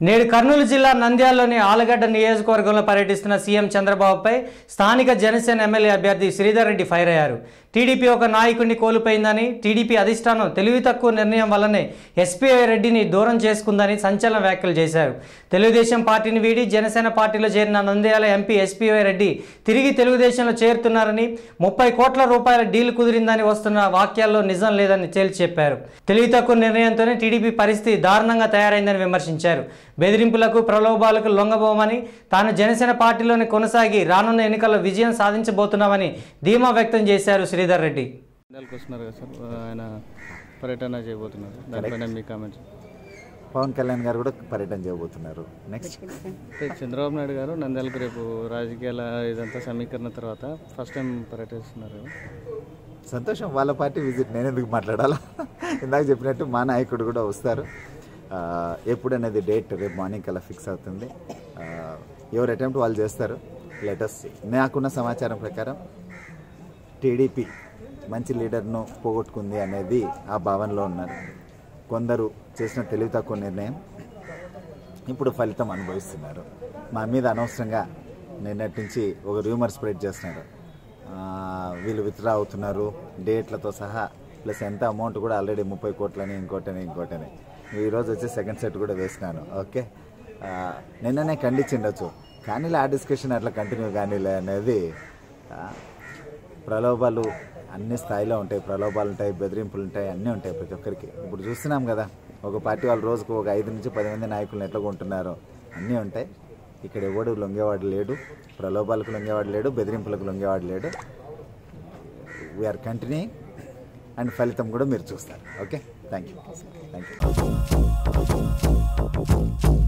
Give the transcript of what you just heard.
నేడు కర్నూలు జిల్లా నంద్యాలలోని ఆలగడ్డ నియోజకవర్గంలో పర్యటిస్తున్న సీఎం చంద్రబాబుపై స్థానిక జనసేన ఎమ్మెల్యే అభ్యర్థి శ్రీధర్ రెడ్డి ఫైర్ అయ్యారు టీడీపీ ఒక నాయకుడిని కోల్పోయిందని టీడీపీ అధిష్టానం తెలివి తక్కువ నిర్ణయం వల్లనే ఎస్పీఐ రెడ్డిని దూరం చేసుకుందని సంచలన వ్యాఖ్యలు చేశారు తెలుగుదేశం పార్టీని వీడి జనసేన పార్టీలో చేరిన నంద్యాల ఎంపీ ఎస్పీఐ రెడ్డి తిరిగి తెలుగుదేశంలో చేరుతున్నారని ముప్పై కోట్ల రూపాయల డీల్ కుదిరిందని వస్తున్న వాక్యాల్లో నిజం లేదని తేల్చి చెప్పారు తెలివి తక్కువ నిర్ణయంతోనే టీడీపీ పరిస్థితి దారుణంగా తయారైందని విమర్శించారు బెదిరింపులకు ప్రలోభాలకు లొంగబోమని తాను జనసేన పార్టీలోనే కొనసాగి రానున్న ఎన్నికల్లో విజయం సాధించబోతున్నామని ధీమా వ్యక్తం చేశారు శ్రీధర్ రెడ్డి నంద్యాలకు వస్తున్నారు కదా సార్ ఆయన పర్యటన చేయబోతున్నారు దానిపైన మీ కామెంట్స్ పవన్ కళ్యాణ్ గారు కూడా పర్యటన చేయబోతున్నారు నెక్స్ట్ అంటే చంద్రబాబు నాయుడు గారు నంద్యాలకు రేపు రాజకీయాల ఇదంతా సమీకరణ తర్వాత ఫస్ట్ టైం పర్యటిస్తున్నారు కదా. సంతోషం వాళ్ళ పార్టీ విజిట్ నేను ఎందుకు మాట్లాడాలా ఇందాక చెప్పినట్టు మా నాయకుడు కూడా వస్తారు ఆ, ఎప్పుడు అనేది డేట్ రేపు మార్నింగ్ కల్లా ఫిక్స్ అవుతుంది ఆ, ఎవరు అటెంప్ట్ వాళ్ళు చేస్తారు లెటర్స్ నాకున్న సమాచారం ప్రకారం టీడీపీ మంచి లీడర్ను పోగొట్టుకుంది అనేది ఆ భావనలో ఉన్నారు కొందరు చేసిన తెలివి తక్కువ నిర్ణయం ఇప్పుడు ఫలితం అనుభవిస్తున్నారు మా మీద అనవసరంగా నిన్నటి నుంచి ఒక రూమర్ స్ప్రెడ్ చేస్తున్నారు ఆ, వీళ్ళు విత్డ్రా అవుతున్నారు డేట్లతో సహా ప్లస్ ఎంత అమౌంట్ కూడా ఆల్రెడీ ముప్పై కోట్లని ఇంకోటని ఇంకోటని ఈరోజు వచ్చి సెకండ్ సెట్ కూడా వేసినాను ఓకే ఆ, నిన్ననే ఖండించిండొచ్చు కానీ ఆ డిస్కషన్ అట్లా కంటిన్యూ కానీలే అనేది ఆ, ప్రలోభాలు అన్ని స్థాయిలో ఉంటాయి ప్రలోభాలు ఉంటాయి బెదిరింపులు ఉంటాయి అన్నీ ఉంటాయి ప్రతి ఒక్కరికి ఇప్పుడు చూస్తున్నాం కదా ఒక పార్టీ వాళ్ళు రోజుకు ఒక ఐదు నుంచి పది మంది నాయకులను ఎట్లా కొంటున్నారో అన్నీ ఉంటాయి ఇక్కడ ఎవడు లొంగేవాడు లేడు ప్రలోభాలకు లొంగేవాడు లేడు బెదిరింపులకు లొంగేవాడు లేడు వీఆర్ కంటిన్యూ అండ్ ఫలితం కూడా మీరు చూస్తారు okay thank you thank you